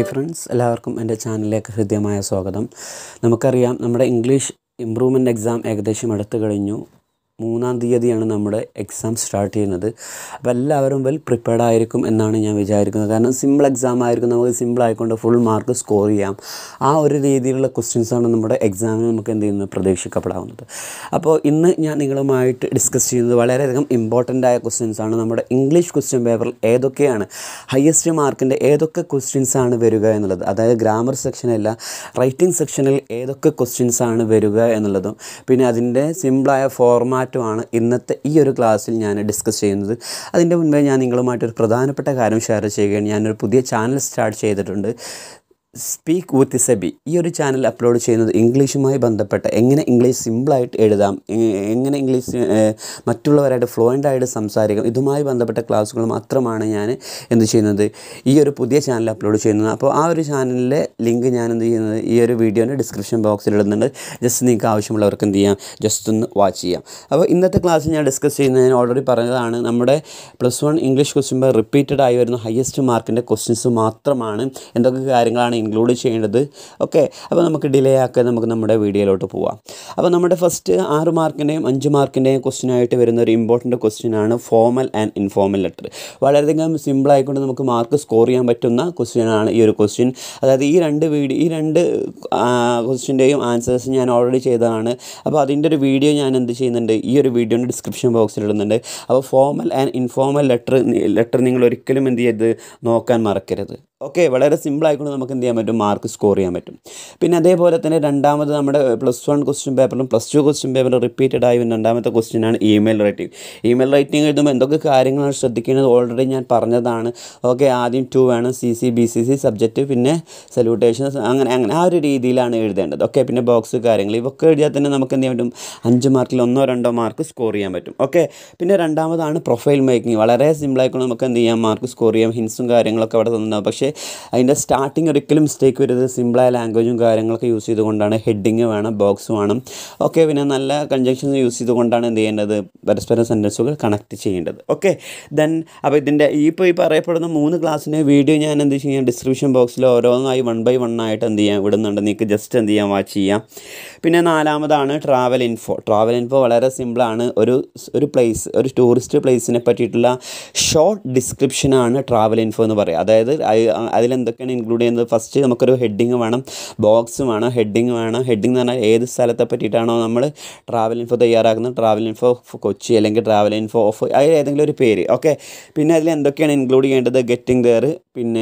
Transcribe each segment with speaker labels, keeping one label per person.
Speaker 1: friends എല്ലാവർക്കും എൻ്റെ ചാനലിലേക്ക് ഹൃദ്യമായ സ്വാഗതം നമുക്കറിയാം നമ്മുടെ ഇംഗ്ലീഷ് ഇമ്പ്രൂവ്മെൻ്റ് എക്സാം ഏകദേശം അടുത്ത് കഴിഞ്ഞു മൂന്നാം തീയതിയാണ് നമ്മുടെ എക്സാം സ്റ്റാർട്ട് ചെയ്യുന്നത് അപ്പോൾ എല്ലാവരും വെൽ പ്രിപ്പയർഡ് ആയിരിക്കും എന്നാണ് ഞാൻ വിചാരിക്കുന്നത് കാരണം സിമ്പിൾ എക്സാം ആയിരിക്കും നമുക്ക് സിമ്പിൾ ആയിക്കൊണ്ട് ഫുൾ മാർക്ക് സ്കോർ ചെയ്യാം ആ ഒരു രീതിയിലുള്ള ക്വസ്റ്റ്യൻസാണ് നമ്മുടെ എക്സാമിന് നമുക്ക് എന്ത് ചെയ്യുന്നത് പ്രതീക്ഷിക്കപ്പെടാവുന്നത് അപ്പോൾ ഇന്ന് ഞാൻ നിങ്ങളുമായിട്ട് ഡിസ്കസ് ചെയ്യുന്നത് വളരെയധികം ഇമ്പോർട്ടൻ്റ് ആയ ക്വസ്റ്റ്യൻസ് ആണ് നമ്മുടെ ഇംഗ്ലീഷ് ക്വസ്റ്റ്യൻ പേപ്പറിൽ ഏതൊക്കെയാണ് ഹയസ്റ്റ് മാർക്കിൻ്റെ ഏതൊക്കെ ക്വസ്റ്റ്യൻസ് ആണ് വരിക എന്നുള്ളത് അതായത് ഗ്രാമർ സെക്ഷനല്ല റൈറ്റിംഗ് സെക്ഷനിൽ ഏതൊക്കെ ക്വസ്റ്റ്യൻസ് ആണ് വരിക എന്നുള്ളതും പിന്നെ അതിൻ്റെ സിമ്പിളായ ഫോർമാറ്റുമാണ് ഇന്നത്തെ ഈ ഒരു ക്ലാസ്സിൽ ഞാൻ ഡിസ്കസ് ചെയ്യുന്നത് അതിൻ്റെ മുൻപേ ഞാൻ നിങ്ങളുമായിട്ടൊരു പ്രധാനപ്പെട്ട കാര്യം ഷെയർ ചെയ്യുകയാണ് ഞാനൊരു പുതിയ ചാനൽ സ്റ്റാർട്ട് ചെയ്തിട്ടുണ്ട് സ്പീക്ക് വിത്ത് സെബി ഈ ഒരു ചാനൽ അപ്ലോഡ് ചെയ്യുന്നത് ഇംഗ്ലീഷുമായി ബന്ധപ്പെട്ട എങ്ങനെ ഇംഗ്ലീഷ് സിമ്പിളായിട്ട് എഴുതാം എ- എങ്ങനെ ഇംഗ്ലീഷ് ഏഹ്, മറ്റുള്ളവരായിട്ട് ഫ്ലുവൻ്റ് ആയിട്ട് സംസാരിക്കാം ഇതുമായി ബന്ധപ്പെട്ട ക്ലാസ്സുകൾ മാത്രമാണ് ഞാൻ എന്ത് ചെയ്യുന്നത് ഈ ഒരു പുതിയ ചാനൽ അപ്ലോഡ് ചെയ്യുന്നത് അപ്പോൾ ആ ഒരു ചാനലിലെ ലിങ്ക് ഞാൻ എന്ത് ചെയ്യുന്നത് ഈ ഒരു വീഡിയോൻ്റെ ഡിസ്ക്രിപ്ഷൻ ബോക്സിൽ ഇടുന്നുണ്ട് ജസ്റ്റ് നിങ്ങൾക്ക് ആവശ്യമുള്ളവർക്ക് എന്ത് ചെയ്യാം ജസ്റ്റ് ഒന്ന് വാച്ച് ചെയ്യാം അപ്പോൾ ഇന്നത്തെ ക്ലാസ്സിൽ ഞാൻ ഡിസ്കസ് ചെയ്യുന്നത് ഞാൻ ഓൾറെഡി പറഞ്ഞതാണ് നമ്മുടെ plus one English question paper repeated ആയി വരുന്ന ഹയസ്റ്റ് മാർക്കിൻ്റെ ക്വസ്റ്റ്യൻസ് മാത്രമാണ് എന്തൊക്കെ കാര്യങ്ങളാണ് ഇൻക്ലൂഡ് ചെയ്യേണ്ടത് ഓക്കെ അപ്പോൾ നമുക്ക് ഡിലേ ആക്കാൻ നമുക്ക് നമ്മുടെ വീഡിയോയിലോട്ട് പോവാം അപ്പോൾ നമ്മുടെ ഫസ്റ്റ് ആറ് മാർക്കിൻ്റെയും അഞ്ച് മാർക്കിൻ്റെയും ക്വസ്റ്റ്യൻ ആയിട്ട് വരുന്ന ഒരു ഇമ്പോർട്ടൻറ്റ് ക്വസ്റ്റ്യൻ ആണ് ഫോമൽ ആൻഡ് ഇൻഫോമൽ ലെറ്റർ വളരെയധികം സിമ്പിൾ ആയിക്കൊണ്ട് നമുക്ക് മാർക്ക് സ്കോർ ചെയ്യാൻ പറ്റുന്ന ക്വസ്റ്റ്യൻ ആണ് ഈ ഒരു ക്വസ്റ്റ്യൻ അതായത് ഈ രണ്ട് വീഡിയോ ഈ രണ്ട് ക്വസ്റ്റ്യൻ്റെയും ആൻസേഴ്സ് ഞാൻ ഓൾറെഡി ചെയ്തതാണ് അപ്പോൾ അതിൻ്റെ ഒരു വീഡിയോ ഞാൻ എന്ത് ചെയ്യുന്നുണ്ട് ഈ ഒരു വീഡിയോൻ്റെ ഡിസ്ക്രിപ്ഷൻ ബോക്സിൽ ഇടുന്നുണ്ട് അപ്പോൾ formal and informal letter letter നിങ്ങൾ ഒരിക്കലും എന്ത് ചെയ്യരുത് നോക്കാൻ മറക്കരുത് ഓക്കെ വളരെ സിമ്പിൾ ആയിക്കൊണ്ട് നമുക്ക് എന്ത് ചെയ്യാൻ പറ്റും മാർക്ക് സ്കോർ ചെയ്യാൻ പറ്റും പിന്നെ അതേപോലെ തന്നെ രണ്ടാമത് നമ്മുടെ പ്ലസ് വൺ ക്വസ്റ്റ്യൻ പേപ്പറിലും പ്ലസ് ടു ക്വസ്റ്റ്യൻ പേപ്പറിലും റിപ്പീറ്റഡ് ആയി വരുന്ന രണ്ടാമത്തെ ക്വസ്റ്റ്യൻ ആണ് ഇമെയിൽ റൈറ്റിംഗ് ഇമെയിൽ റൈറ്റിംഗ് എഴുതുമ്പോൾ എന്തൊക്കെ കാര്യങ്ങളാണ് ശ്രദ്ധിക്കുന്നത് ഓൾറെഡി ഞാൻ പറഞ്ഞതാണ് ഓക്കെ ആദ്യം ടു വേണം C C B C C subject പിന്നെ സല്യൂട്ടേഷൻസ് അങ്ങനെ അങ്ങനെ ആ ഒരു രീതിയിലാണ് എഴുതേണ്ടത് ഓക്കെ പിന്നെ ബോക്സ് കാര്യങ്ങൾ ഇവയൊക്കെ എഴുതിയാൽ തന്നെ നമുക്ക് എന്ത് ചെയ്യാൻ പറ്റും അഞ്ച് മാർക്കിൽ ഒന്നോ രണ്ടോ മാർക്ക് സ്കോർ ചെയ്യാൻ പറ്റും ഓക്കെ പിന്നെ രണ്ടാമതാണ് പ്രൊഫൈൽ മേക്കിംഗ് വളരെ സിമ്പിളായിക്കൊണ്ട് നമുക്ക് എന്ത് ചെയ്യാം മാർക്ക് സ്കോർ ചെയ്യാം ഹിൻസും കാര്യങ്ങളൊക്കെ അവിടെ തന്നിട്ടുണ്ടാവും പക്ഷേ അതിൻ്റെ സ്റ്റാർട്ടിങ് ഒരിക്കലും മിസ്റ്റേക്ക് വരുന്നത് സിമ്പിളായ ലാംഗ്വേജും കാര്യങ്ങളൊക്കെ യൂസ് ചെയ്തുകൊണ്ടാണ് ഹെഡിങ് വേണം ബോക്സ് വേണം ഓക്കെ പിന്നെ നല്ല കൺജങ്ഷൻസ് യൂസ് ചെയ്തുകൊണ്ടാണ് എന്ത് ചെയ്യേണ്ടത് പരസ്പരം സെൻറ്റൻസുകൾ കണക്ട് ചെയ്യേണ്ടത് ഓക്കെ ദെൻ അപ്പോൾ ഇതിൻ്റെ ഈ ഇപ്പോൾ ഈ പറയപ്പെടുന്ന മൂന്ന് ക്ലാസ്സിൻ്റെ വീഡിയോ ഞാൻ എന്ത് ചെയ്യാം ഡിസ്ക്രിപ്ഷൻ ബോക്സിൽ ഓരോന്നായി വൺ ബൈ വൺ ആയിട്ട് എന്ത് ചെയ്യാം വിടുന്നുണ്ട് നിങ്ങൾക്ക് ജസ്റ്റ് എന്ത് ചെയ്യാം വാച്ച് ചെയ്യാം പിന്നെ നാലാമതാണ് ട്രാവൽ ഇൻഫോ ട്രാവൽ ഇൻഫോ വളരെ സിമ്പിളാണ് ഒരു ഒരു പ്ലേസ് ഒരു ടൂറിസ്റ്റ് പ്ലേസിനെ പറ്റിയിട്ടുള്ള ഷോർട്ട് ഡിസ്ക്രിപ്ഷനാണ് ട്രാവൽ ഇൻഫോ എന്ന് പറയുക അതായത് അയ്- അതിലെന്തൊക്കെയാണ് ഇൻക്ലൂഡ് ചെയ്യുന്നത് ഫസ്റ്റ് നമുക്കൊരു ഹെഡിങ് വേണം ബോക്സ് വേണം ഹെഡിങ് വേണം ഹെഡിങ് എന്ന് പറഞ്ഞാൽ ഏത് സ്ഥലത്തെ പറ്റിയിട്ടാണോ നമ്മൾ ട്രാവൽ ഇൻഫോ തയ്യാറാക്കുന്നത് ട്രാവൽ ഇൻഫോ ഓഫ് കൊച്ചി അല്ലെങ്കിൽ ട്രാവൽ ഇൻഫോ ഓഫ് അതിൽ ഏതെങ്കിലും ഒരു പേര് ഓക്കെ പിന്നെ അതിൽ എന്തൊക്കെയാണ് ഇൻക്ലൂഡ് ചെയ്യേണ്ടത് ഗെറ്റിംഗ് ദെയർ പിന്നെ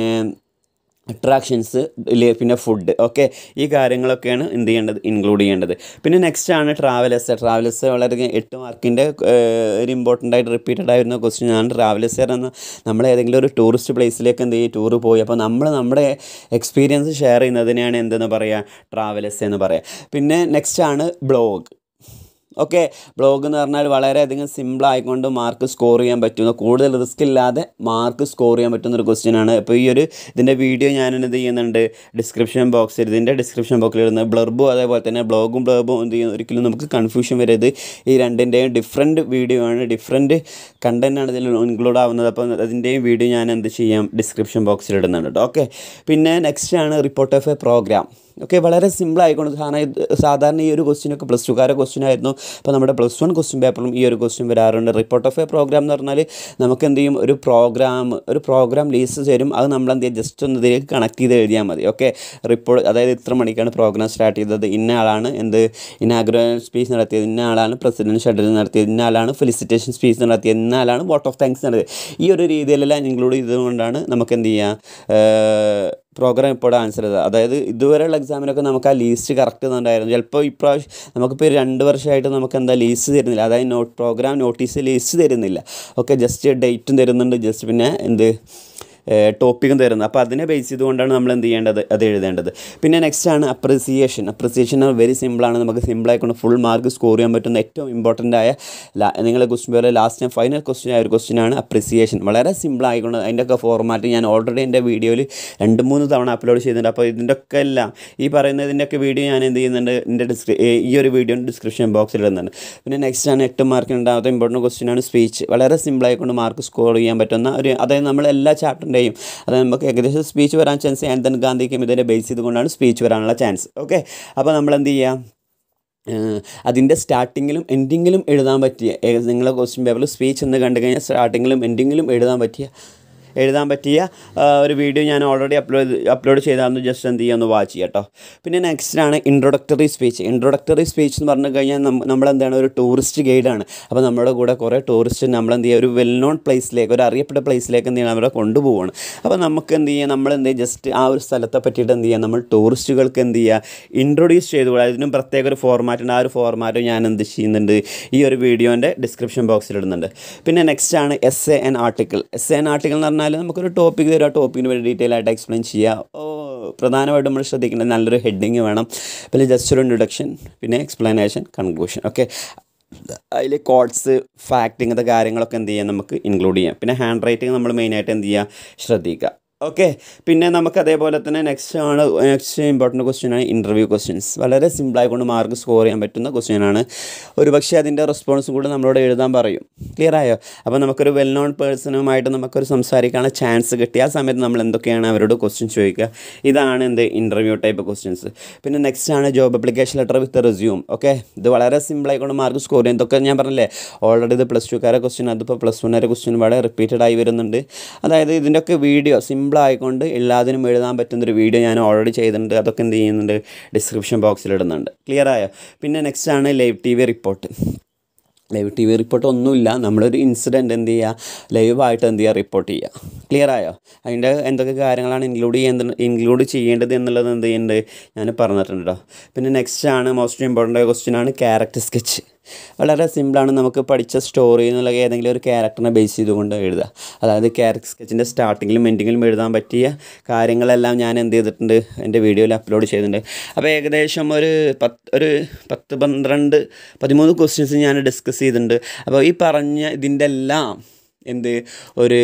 Speaker 1: അട്രാക്ഷൻസ് പിന്നെ ഫുഡ് ഓക്കെ ഈ കാര്യങ്ങളൊക്കെയാണ് എന്ത് ചെയ്യേണ്ടത് ഇൻക്ലൂഡ് ചെയ്യേണ്ടത് പിന്നെ നെക്സ്റ്റ് ആണ് ട്രാവലേഴ്സ് ട്രാവലേഴ്സ് വളരെ എട്ട് മാർക്കിൻ്റെ ഒരു ഇമ്പോർട്ടൻ്റ് ആയിട്ട് റിപ്പീറ്റഡ് ആയിരുന്ന ക്വസ്റ്റ്യൻ ആണ് ട്രാവലേഴ്സ് എന്ന നമ്മൾ ഏതെങ്കിലും ഒരു ടൂറിസ്റ്റ് പ്ലേസിലേക്ക് എന്ത് ചെയ്യും ടൂർ പോയി അപ്പോൾ നമ്മൾ നമ്മുടെ എക്സ്പീരിയൻസ് ഷെയർ ചെയ്യുന്നതിനെയാണ് എന്തെന്ന് പറയുക ട്രാവലേഴ്സ് എന്ന് പറയുക പിന്നെ നെക്സ്റ്റ് ആണ് ബ്ലോഗ് ഓക്കെ ബ്ലോഗ് എന്ന് പറഞ്ഞാൽ വളരെയധികം സിമ്പിൾ ആയിക്കൊണ്ട് മാർക്ക് സ്കോർ ചെയ്യാൻ പറ്റുന്ന കൂടുതൽ റിസ്ക് ഇല്ലാതെ മാർക്ക് സ്കോർ ചെയ്യാൻ പറ്റുന്ന ഒരു ക്വസ്റ്റ്യൻ ആണ് അപ്പോൾ ഈ ഒരു ഇതിൻ്റെ വീഡിയോ ഞാൻ എന്ത് ചെയ്യുന്നുണ്ട് ഡിസ്ക്രിപ്ഷൻ ബോക്സിൽ ഇതിൻ്റെ ഡിസ്ക്രിപ്ഷൻ ബോക്സിൽ ഇടുന്നത് ബ്ലർബും അതേപോലെ തന്നെ ബ്ലോഗും ബ്ലർബും എന്ത് ചെയ്യുന്നു ഒരിക്കലും നമുക്ക് കൺഫ്യൂഷൻ വരരുത് ഈ രണ്ടിൻ്റെയും ഡിഫറെൻറ്റ് വീഡിയോ ആണ് ഡിഫറെൻറ്റ് കണ്ടൻ്റ് ആണ് ഇതിൽ ഇൻക്ലൂഡ് ആവുന്നത് അപ്പോൾ അതിൻ്റെയും വീഡിയോ ഞാൻ എന്ത് ചെയ്യാം ഡിസ്ക്രിപ്ഷൻ ബോക്സിൽ ഇടുന്നുണ്ട് കേട്ടോ ഓക്കെ പിന്നെ നെക്സ്റ്റ് ആണ് report of a programme okay വളരെ സിമ്പിൾ ആയിക്കൊണ്ട് കാരണം ഇത് സാധാരണ ഈ ഒരു ക്വസ്റ്റ്യനൊക്കെ പ്ലസ് ടുക്കാരെ ക്വസ്റ്റ്യൻ ആയിരുന്നു അപ്പോൾ നമ്മുടെ പ്ലസ് വൺ ക്വസ്റ്റ്യൻ പേപ്പറിലും ഈ ഒരു ക്വസ്റ്റ്യൻ വരാറുണ്ട് റിപ്പോർട്ട് ഓഫ് എ പ്രോഗ്രാം എന്ന് പറഞ്ഞാൽ നമുക്ക് എന്ത് ചെയ്യും ഒരു പ്രോഗ്രാം ഒരു പ്രോഗ്രാം ലീസ്റ്റ് തരും അത് നമ്മൾ എന്ത് ചെയ്യും ജസ്റ്റ് ഒന്ന് ഇതിലേക്ക് കണക്ട് ചെയ്ത് എഴുതിയാൽ മതി ഓക്കെ റിപ്പോർട്ട് അതായത് ഇത്ര മണിക്കാണ് പ്രോഗ്രാം സ്റ്റാർട്ട് ചെയ്തത് ഇന്ന ആളാണ് എന്ത് ഇനാഗ്രൽ സ്പീച്ച് നടത്തിയത് ഇന്ന ആളാണ് പ്രസിഡന്റ് ഷട്ടിൽ നടത്തിയത് ഇന്ന ആളാണ് ഫെലിസിറ്റേഷൻ സ്പീച്ച് നടത്തിയത് ഇന്ന ആളാണ് വോട്ട് ഓഫ് താങ്ക്സ് നടത്തിയത് ഈ ഒരു രീതിയിലെല്ലാം ഇൻക്ലൂഡ് ചെയ്തുകൊണ്ടാണ് നമുക്ക് എന്ത് ചെയ്യുക പ്രോഗ്രാം ഇപ്പോൾ ആൻസർ ചെയ്തത് അതായത് ഇതുവരെയുള്ള എക്സാമിനൊക്കെ നമുക്ക് ആ ലീസ്റ്റ് കറക്റ്റ് ഉണ്ടായിരുന്നു ചിലപ്പോൾ ഇപ്രാവശ്യം നമുക്കിപ്പോൾ രണ്ട് വർഷമായിട്ട് നമുക്ക് എന്താ ലീസ്റ്റ് തരുന്നില്ല അതായത് നോട്ട് പ്രോഗ്രാം നോട്ടീസ് ലീസ്റ്റ് തരുന്നില്ല ഓക്കെ ജസ്റ്റ് ഡേറ്റും തരുന്നുണ്ട് ജസ്റ്റ് പിന്നെ എന്ത് ടോപ്പിക്കും തരുന്നത് അപ്പോൾ അതിനെ ബേസ് ചെയ്തുകൊണ്ടാണ് നമ്മൾ എന്ത് ചെയ്യേണ്ടത് അത് എഴുതേണ്ടത് പിന്നെ നെക്സ്റ്റ് ആണ് അപ്രിസിയേഷൻ അപ്രിസിയേഷൻ വെരി സിമ്പിളാണ് നമുക്ക് സിമ്പിളായിക്കൊണ്ട് ഫുൾ മാർക്ക് സ്കോർ ചെയ്യാൻ പറ്റുന്ന ഏറ്റവും ഇമ്പോർട്ടൻ്റ് ആയ നിങ്ങളുടെ ക്വസ്റ്റ്യൻ പേര് ലാസ്റ്റ് ടൈം ഫൈനൽ ക്വസ്റ്റ്യൻ ആയ ഒരു ക്വസ്റ്റ്യൻ ആണ് അപ്രിസിയേഷൻ വളരെ സിമ്പിൾ ആയിക്കൊണ്ട് അതിൻ്റെയൊക്കെ ഫോർമാറ്റ് ഞാൻ ഓൾറെഡി എൻ്റെ വീഡിയോയിൽ രണ്ട് മൂന്ന് തവണ അപ്ലോഡ് ചെയ്യുന്നുണ്ട് അപ്പോൾ ഇതിൻ്റെ ഒക്കെ എല്ലാം ഈ പറയുന്നതിൻ്റെയൊക്കെ വീഡിയോ ഞാൻ എന്ത് ചെയ്യുന്നുണ്ട് എൻ്റെ ഡിസ്ക്രി ഈ ഒരു വീഡിയോ ഡിസ്ക്രിപ്ഷൻ ബോക്സിൽ ഇടുന്നുണ്ട് പിന്നെ നെക്സ്റ്റ് ആണ് എട്ട് മാർക്കിന് ഉണ്ടാകാത്ത ഇമ്പോർട്ടൻറ്റ് ക്വസ്റ്റ്യൻ ആണ് സ്പീച്ച് വളരെ സിമ്പിൾ ആയിക്കൊണ്ട് മാർക്ക് സ്കോർ ചെയ്യാൻ പറ്റുന്ന ഒരു അതായത് നമ്മൾ എല്ലാ ചാപ്റ്ററിൻ്റെ ഇൻട്രൊഡക്ഷൻ്റെയും അത് നമുക്ക് ഏകദേശം സ്പീച്ച് വരാൻ ചാൻസ് ആൻഡൻ ഗാന്ധിക്കും ഇതിനെ ബേസ് ചെയ്തുകൊണ്ടാണ് സ്പീച്ച് വരാനുള്ള ചാൻസ് ഓക്കെ അപ്പോൾ നമ്മൾ എന്ത് ചെയ്യാം അതിൻ്റെ സ്റ്റാർട്ടിങ്ങിലും എൻഡിങ്ങിലും എഴുതാൻ പറ്റിയ നിങ്ങളെ ക്വസ്റ്റ്യൻ പേപ്പറിൽ സ്പീച്ച് എന്ന് കണ്ടു കഴിഞ്ഞാൽ സ്റ്റാർട്ടിങ്ങിലും എൻഡിങ്ങിലും എഴുതാൻ പറ്റിയ എഴുതാൻ പറ്റിയ ഒരു വീഡിയോ ഞാൻ ഓൾറെഡി അപ്ലോഡ് അപ്ലോഡ് ചെയ്തായിരുന്നു ജസ്റ്റ് എന്ത് ചെയ്യുക ഒന്ന് വാച്ച് ചെയ്യാം കേട്ടോ പിന്നെ നെക്സ്റ്റ് ആണ് ഇൻട്രൊഡക്ടറി സ്പീച്ച് ഇൻട്രൊഡക്ടറി സ്പീച്ച് എന്ന് പറഞ്ഞു കഴിഞ്ഞാൽ നമ്മളെന്താണ് ഒരു ടൂറിസ്റ്റ് ഗൈഡാണ് അപ്പോൾ നമ്മുടെ കൂടെ കുറേ ടൂറിസ്റ്റ് നമ്മളെന്ത് ചെയ്യുക ഒരു വെൽ നോൺ പ്ലേസിലേക്ക് ഒരു അറിയപ്പെട്ട പ്ലേസിലേക്ക് എന്ത് ചെയ്യണം അവരെ കൊണ്ടുപോവുകയാണ് അപ്പോൾ നമുക്ക് എന്ത് ചെയ്യുക നമ്മൾ എന്ത് ചെയ്യുക ജസ്റ്റ് ആ ഒരു സ്ഥലത്തെ പറ്റിയിട്ട് എന്ത് ചെയ്യുക നമ്മൾ ടൂറിസ്റ്റുകൾക്ക് എന്ത് ചെയ്യുക ഇൻട്രൊഡ്യൂസ് ചെയ്തു കൂടാ അതിനും പ്രത്യേക ഒരു ഫോർമാറ്റ് ഉണ്ട് ആ ഒരു ഫോർമാറ്റ് ഞാൻ എന്ത് ചെയ്യുന്നുണ്ട് ഈ ഒരു വീഡിയോൻ്റെ ഡിസ്ക്രിപ്ഷൻ ബോക്സിൽ ഇടുന്നുണ്ട് പിന്നെ നെക്സ്റ്റ് ആണ് essay and article essay and article എന്ന് പറഞ്ഞാൽ നമുക്കൊരു ടോപ്പിക് തരും ആ ടോപ്പിക്കിന് വേണ്ടി ഡീറ്റെയിൽ ആയിട്ട് എക്സ്പ്ലെയിൻ ചെയ്യുക ഓ പ്രധാനമായിട്ടും നമ്മൾ ശ്രദ്ധിക്കേണ്ടത് നല്ലൊരു ഹെഡിങ് വേണം പിന്നെ ജസ്റ്റ് ഒരു ഇൻട്രൊഡക്ഷൻ പിന്നെ എക്സ്പ്ലനേഷൻ കൺക്ലൂഷൻ ഓക്കെ അതിൽ കോഡ്സ് ഫാക്ട് ഇങ്ങനത്തെ കാര്യങ്ങളൊക്കെ എന്ത് ചെയ്യാം നമുക്ക് ഇൻക്ലൂഡ് ചെയ്യാം പിന്നെ ഹാൻഡ് റൈറ്റിംഗ് നമ്മൾ മെയിനായിട്ട് എന്ത് ചെയ്യുക ശ്രദ്ധിക്കുക ഓക്കെ പിന്നെ നമുക്ക് അതേപോലെ തന്നെ നെക്സ്റ്റ് ആണ് നെക്സ്റ്റ് ഇമ്പോർട്ടൻറ്റ് ക്വസ്റ്റ്യൻ ആണ് ഇൻ്റർവ്യൂ ക്വസ്റ്റ്യൻസ് വളരെ സിമ്പിളായിക്കൊണ്ട് മാർക്ക് സ്കോർ ചെയ്യാൻ പറ്റുന്ന ക്വസ്റ്റ്യൻ ആണ് ഒരു പക്ഷേ അതിൻ്റെ റെസ്പോൺസും കൂടെ നമ്മളോട് എഴുതാൻ പറയും ക്ലിയർ ആയോ അപ്പോൾ നമുക്കൊരു വെൽ നോൺ പേഴ്സണുമായിട്ട് നമുക്കൊരു സംസാരിക്കാനുള്ള ചാൻസ് കിട്ടി ആ സമയത്ത് നമ്മൾ എന്തൊക്കെയാണ് അവരോട് ക്വസ്റ്റ്യൻ ചോദിക്കുക ഇതാണ് എന്ത് ഇൻ്റർവ്യൂ ടൈപ്പ് ക്വസ്റ്റ്യൻസ് പിന്നെ നെക്സ്റ്റ് ആണ് job application letter with resume okay ഇത് വളരെ സിമ്പിളായിക്കൊണ്ട് മാർക്ക് സ്കോർ ചെയ്യും ഇതൊക്കെ ഞാൻ പറഞ്ഞില്ലേ ഓൾറെഡി ഇത് പ്ലസ് ടുക്കാരെ ക്വസ്റ്റ്യൻ അതിപ്പോൾ പ്ലസ് വണ്ണുകാരെ ക്വസ്റ്റ്യൻ വളരെ റിപ്പീറ്റഡ് ആയി വരുന്നുണ്ട് അതായത് ഇതിൻ്റെയൊക്കെ വീഡിയോ സിമ്പിൾ ആയിക്കൊണ്ട് എല്ലാത്തിനും എഴുതാൻ പറ്റുന്നൊരു വീഡിയോ ഞാൻ ഓൾറെഡി ചെയ്തിട്ടുണ്ട് അതൊക്കെ എന്ത് ചെയ്യുന്നുണ്ട് ഡിസ്ക്രിപ്ഷൻ ബോക്സിൽ ഇടുന്നുണ്ട് ക്ലിയർ ആയോ പിന്നെ നെക്സ്റ്റ് ആണ് live TV report live TV report ഒന്നുമില്ല നമ്മളൊരു ഇൻസിഡൻറ്റ് എന്ത് ചെയ്യുക ലൈവായിട്ട് എന്ത് ചെയ്യുക റിപ്പോർട്ട് ചെയ്യുക ക്ലിയർ ആയോ അതിൻ്റെ എന്തൊക്കെ കാര്യങ്ങളാണ് ഇൻക്ലൂഡ് ചെയ്യുന്നത് ഇൻക്ലൂഡ് ചെയ്യേണ്ടത് എന്നുള്ളത് എന്ത് ചെയ്യുന്നുണ്ട് ഞാൻ പറഞ്ഞിട്ടുണ്ട് കേട്ടോ പിന്നെ നെക്സ്റ്റ് ആണ് മോസ്റ്റ് ഇമ്പോർട്ടൻ്റ് ക്വസ്റ്റ്യൻ ആണ് ക്യാരക്ടർ സ്കെച്ച് വളരെ സിമ്പിളാണ് നമുക്ക് പഠിച്ച സ്റ്റോറി എന്നുള്ള ഏതെങ്കിലും ഒരു ക്യാരക്ടറിനെ ബേസ് ചെയ്തുകൊണ്ട് എഴുതുക അതായത് ക്യാരക്ടർ സ്കെച്ചിൻ്റെ സ്റ്റാർട്ടിങ്ങിലും എൻഡിങ്ങിലും എഴുതാൻ പറ്റിയ കാര്യങ്ങളെല്ലാം ഞാൻ എന്ത് ചെയ്തിട്ടുണ്ട് എൻ്റെ വീഡിയോയിൽ അപ്ലോഡ് ചെയ്തിട്ടുണ്ട് അപ്പോൾ ഏകദേശം ഒരു പത്ത് ഒരു പത്ത് പന്ത്രണ്ട് പതിമൂന്ന് ക്വസ്റ്റ്യൻസ് ഞാൻ ഡിസ്കസ് ചെയ്തിട്ടുണ്ട് അപ്പോൾ ഈ പറഞ്ഞ ഇതിൻ്റെ എല്ലാം എന്ത് ഒരു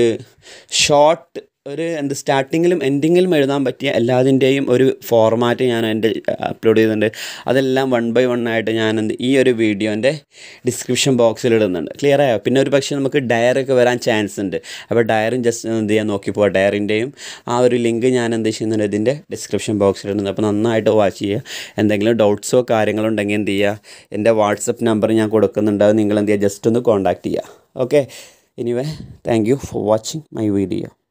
Speaker 1: ഷോർട്ട് ഒരു എന്ത് സ്റ്റാർട്ടിങ്ങിലും എൻഡിങ്ങിലും എഴുതാൻ പറ്റിയ എല്ലാതിൻ്റെയും ഒരു ഫോർമാറ്റ് ഞാൻ എൻ്റെ അപ്ലോഡ് ചെയ്തിട്ടുണ്ട് അതെല്ലാം വൺ ബൈ വൺ ആയിട്ട് ഞാൻ എന്ത് ഈ ഒരു വീഡിയോൻ്റെ ഡിസ്ക്രിപ്ഷൻ ബോക്സിൽ ഇടുന്നുണ്ട് ക്ലിയർ ആയോ പിന്നെ ഒരു പക്ഷേ നമുക്ക് ഡയറൊക്കെ വരാൻ ചാൻസ് ഉണ്ട് അപ്പോൾ ഡയറും ജസ്റ്റ് എന്ത് ചെയ്യാൻ നോക്കി പോകാം ഡയറിൻ്റെയും ആ ഒരു ലിങ്ക് ഞാൻ എന്ത് ചെയ്യുന്നുണ്ട് ഇതിൻ്റെ ഡിസ്ക്രിപ്ഷൻ ബോക്സിൽ ഇടുന്നത് അപ്പോൾ നന്നായിട്ട് വാച്ച് ചെയ്യുക എന്തെങ്കിലും ഡൗട്ട്സോ കാര്യങ്ങളോ ഉണ്ടെങ്കിൽ എന്ത് ചെയ്യുക എൻ്റെ വാട്സപ്പ് നമ്പർ ഞാൻ കൊടുക്കുന്നുണ്ട് അത് നിങ്ങൾ എന്ത് ചെയ്യുക ജസ്റ്റ് ഒന്ന് കോൺടാക്റ്റ് ചെയ്യുക okay anyway thank you for watching my video